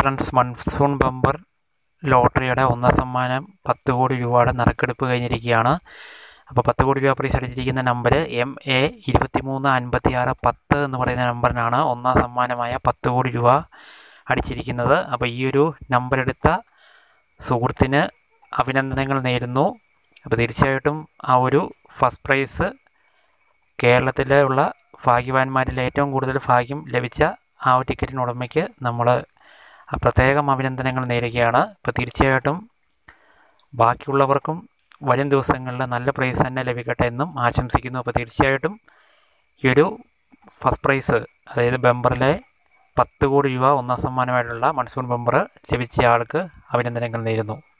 friends monsoon bumper ലോട്ടറിയുടെ ഒന്നാം സമ്മാനം പത്ത് കോടി രൂപയുടെ നറുക്കെടുപ്പ് കഴിഞ്ഞിരിക്കുകയാണ് അപ്പോൾ പത്ത് കോടി രൂപ പ്രൈസ് അടിച്ചിരിക്കുന്ന നമ്പർ എം എ ഇരുപത്തി മൂന്ന് അൻപത്തി ആറ് പത്ത് എന്ന് പറയുന്ന നമ്പറിനാണ് ഒന്നാം സമ്മാനമായ പത്ത് കോടി രൂപ അടിച്ചിരിക്കുന്നത് അപ്പോൾ ഈ ഒരു നമ്പർ എടുത്ത സുഹൃത്തിന് അഭിനന്ദനങ്ങൾ നേരുന്നു അപ്പോൾ തീർച്ചയായിട്ടും ആ ഒരു ഫസ്റ്റ് പ്രൈസ് കേരളത്തിലെ ഉള്ള ഭാഗ്യവാന്മാരിൽ ഏറ്റവും കൂടുതൽ ഭാഗ്യം ലഭിച്ച ആ ഒരു ടിക്കറ്റിന് ഉടമയ്ക്ക് നമ്മൾ പ്രത്യേകം അഭിനന്ദനങ്ങൾ നേരുകയാണ് ഇപ്പോൾ തീർച്ചയായിട്ടും ബാക്കിയുള്ളവർക്കും വരും ദിവസങ്ങളിൽ നല്ല പ്രൈസ് തന്നെ ലഭിക്കട്ടെ എന്നും ആശംസിക്കുന്നു അപ്പോൾ തീർച്ചയായിട്ടും ഈ ഒരു ഫസ്റ്റ് പ്രൈസ് അതായത് ബമ്പറിലെ പത്ത് കോടി രൂപ ഒന്നാം സമ്മാനമായിട്ടുള്ള മൺസൂൺ ബമ്പർ ലഭിച്ച ആൾക്ക് അഭിനന്ദനങ്ങൾ നേരുന്നു